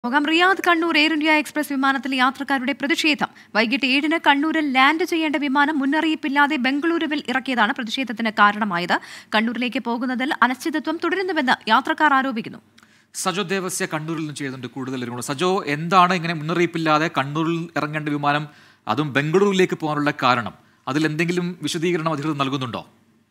പോകാം Riyadh Kannur Air India Express വിമാനത്തിലെ യാത്രക്കാരുടെ പ്രതിഷേധം വൈകിട്ട് ഏഴിന് കണ്ണൂരിൽ ലാൻഡ് ചെയ്യേണ്ട വിമാനം മുന്നറിയിപ്പില്ലാതെ ബംഗളൂരുവിൽ ഇറക്കിയതാണ് പ്രതിഷേധത്തിന് കാരണമായത് കണ്ണൂരിലേക്ക് പോകുന്നതിൽ അനിശ്ചിതത്വം തുടരുന്നുവെന്ന് യാത്രക്കാർ ആരോപിക്കുന്നു സജോ ദേവസ്യ കണ്ണൂരിൽ നിന്ന് ചെയ്യുന്നുണ്ട് കൂടുതൽ വിവരങ്ങൾ. സജോ എന്താണ് ഇങ്ങനെ മുന്നറിയിപ്പില്ലാതെ കണ്ണൂരിൽ ഇറങ്ങേണ്ട വിമാനം അതും ബംഗളൂരുവിലേക്ക് പോകാനുള്ള കാരണം അതിൽ എന്തെങ്കിലും വിശദീകരണം അധികൃതർ നൽകുന്നുണ്ടോ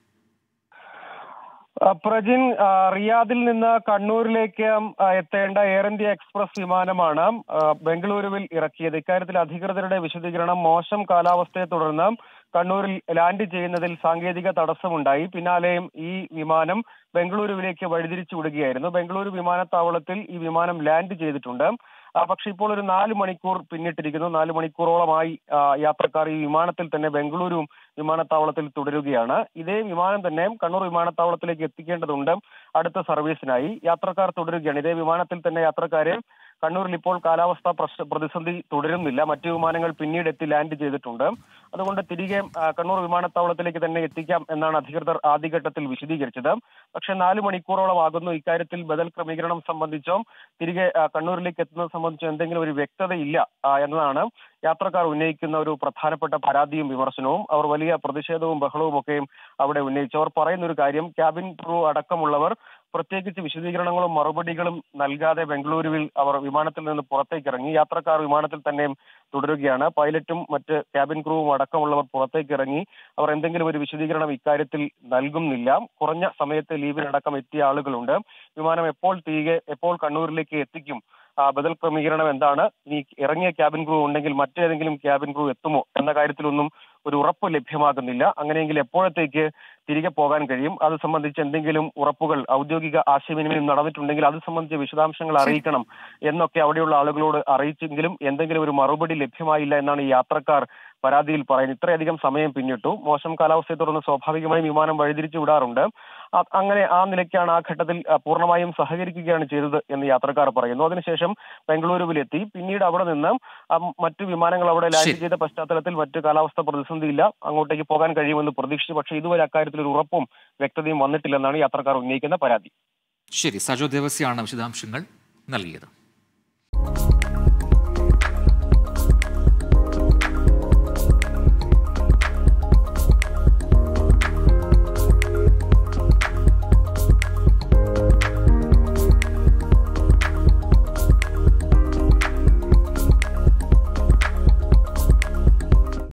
ആ, പ്രജിൻ ആ, റിയാദിൽ നിന്ന് കണ്ണൂരിലേക്ക് ആ, എത്തേണ്ട എയർ ഇന്ത്യ എക്സ്പ്രസ് വിമാനമാണ് ആ, ബംഗളൂരുവിൽ ഇറക്കിയത് ഇക്കാര്യത്തിൽ അധികൃതരുടെ വിശദീകരണം മോശം കാലാവസ്ഥയെ തുടർന്ന് കണ്ണൂരിൽ ലാൻഡ് ചെയ്യുന്നതിൽ സാങ്കേതിക തടസ്സമുണ്ടായി പിന്നാലെയും ഈ വിമാനം ബംഗളൂരുവിലേക്ക് വഴിതിരിച്ചു വിടുകയായിരുന്നു ബംഗളൂരു വിമാനത്താവളത്തിൽ ഈ വിമാനം ലാൻഡ് ചെയ്തിട്ടുണ്ട് ആ, പക്ഷെ ഇപ്പോൾ ഒരു നാല് മണിക്കൂർ പിന്നിട്ടിരിക്കുന്നു നാല് മണിക്കൂറോളമായി ആ, യാത്രക്കാർ ഈ വിമാനത്തിൽ തന്നെ ബംഗളൂരു വിമാനത്താവളത്തിൽ തുടരുകയാണ് ഇതേ വിമാനം തന്നെ കണ്ണൂർ വിമാനത്താവളത്തിലേക്ക് എത്തിക്കേണ്ടതുണ്ട് അടുത്ത സർവീസിനായി യാത്രക്കാർ തുടരുകയാണ് ഇതേ വിമാനത്തിൽ തന്നെ യാത്രക്കാരെ കണ്ണൂരിൽ ഇപ്പോൾ കാലാവസ്ഥാ പ്രശ്ന പ്രതിസന്ധി തുടരുന്നില്ല മറ്റു വിമാനങ്ങൾ പിന്നീട് എത്തി ലാൻഡ് ചെയ്തിട്ടുണ്ട് അതുകൊണ്ട് തിരികെ ആ, കണ്ണൂർ വിമാനത്താവളത്തിലേക്ക് തന്നെ എത്തിക്കാം എന്നാണ് അധികൃതർ ആദ്യഘട്ടത്തിൽ വിശദീകരിച്ചത് പക്ഷേ നാല് മണിക്കൂറോളം ആകുന്നു ഇക്കാര്യത്തിൽ ബദൽ ക്രമീകരണം സംബന്ധിച്ചോ തിരികെ ആ, കണ്ണൂരിലേക്ക് എത്തുന്നത് സംബന്ധിച്ചോ എന്തെങ്കിലും ഒരു വ്യക്തതയില്ല ആ, എന്നതാണ് യാത്രക്കാർ ഉന്നയിക്കുന്ന ഒരു പ്രധാനപ്പെട്ട പരാതിയും വിമർശനവും അവർ വലിയ പ്രതിഷേധവും ബഹളവും ഒക്കെയും അവിടെ ഉന്നയിച്ചു അവർ പറയുന്ന ഒരു കാര്യം ക്യാബിൻ ക്രൂ അടക്കമുള്ളവർ പ്രത്യേകിച്ച് വിശദീകരണങ്ങളും മറുപടികളും നൽകാതെ ബംഗളൂരുവിൽ അവർ വിമാനത്തിൽ നിന്ന് പുറത്തേക്ക് ഇറങ്ങി യാത്രക്കാർ വിമാനത്തിൽ തന്നെ തുടരുകയാണ് പൈലറ്റും മറ്റ് ക്യാബിൻ ക്രൂവും അടക്കമുള്ളവർ പുറത്തേക്ക് ഇറങ്ങി അവർ എന്തെങ്കിലും ഒരു വിശദീകരണം ഇക്കാര്യത്തിൽ നൽകുന്നില്ല കുറഞ്ഞ സമയത്ത് ലീവിനടക്കം എത്തിയ ആളുകളുണ്ട് വിമാനം എപ്പോൾ തിരികെ എപ്പോൾ കണ്ണൂരിലേക്ക് എത്തിക്കും ആ, ബദൽ ക്രമീകരണം എന്താണ് ഇനി ഇറങ്ങിയ ക്യാബിൻ ക്രൂ ഉണ്ടെങ്കിൽ മറ്റേതെങ്കിലും ക്യാബിൻ ക്രൂ എത്തുമോ എന്ന കാര്യത്തിലൊന്നും ഒരു ഉറപ്പ് ലഭ്യമാകുന്നില്ല അങ്ങനെയെങ്കിൽ എപ്പോഴത്തേക്ക് തിരികെ പോകാൻ കഴിയും അത് സംബന്ധിച്ച് എന്തെങ്കിലും ഉറപ്പുകൾ ഔദ്യോഗിക ആശയവിനിമയം നടന്നിട്ടുണ്ടെങ്കിൽ അത് സംബന്ധിച്ച് വിശദാംശങ്ങൾ അറിയിക്കണം എന്നൊക്കെ അവിടെയുള്ള ആളുകളോട് അറിയിച്ചെങ്കിലും എന്തെങ്കിലും ഒരു മറുപടി ലഭ്യമായില്ല എന്നാണ് ഈ യാത്രക്കാർ പരാതിയിൽ പറയുന്നത് ഇത്രയധികം സമയം പിന്നിട്ടു മോശം കാലാവസ്ഥയെ തുടർന്ന് സ്വാഭാവികമായും വിമാനം വഴിതിരിച്ചു വിടാറുണ്ട് അ- അങ്ങനെ ആ നിലയ്ക്കാണ് ആ ഘട്ടത്തിൽ അ, പൂർണ്ണമായും സഹകരിക്കുകയാണ് ചെയ്തത് എന്ന് യാത്രക്കാർ പറയുന്നു അതിനുശേഷം ബംഗളൂരുവിലെത്തി പിന്നീട് അവിടെ നിന്ന് ആ, മറ്റു വിമാനങ്ങൾ അവിടെ ലാൻഡ് ശരി. ചെയ്ത പശ്ചാത്തലത്തിൽ മറ്റു കാലാവസ്ഥ പ്രതിസന്ധിയില്ല അങ്ങോട്ടേക്ക് പോകാൻ കഴിയുമെന്ന് പ്രതീക്ഷിച്ചു പക്ഷേ ഇതുവരെ അക്കാര്യത്തിൽ ഒരു ഉറപ്പും വ്യക്തതയും വന്നിട്ടില്ലെന്നാണ് യാത്രക്കാർ ഉന്നയിക്കുന്ന പരാതി ശരി സജോ ദേവസ്യാണ് വിശദാംശങ്ങൾ നൽകിയത്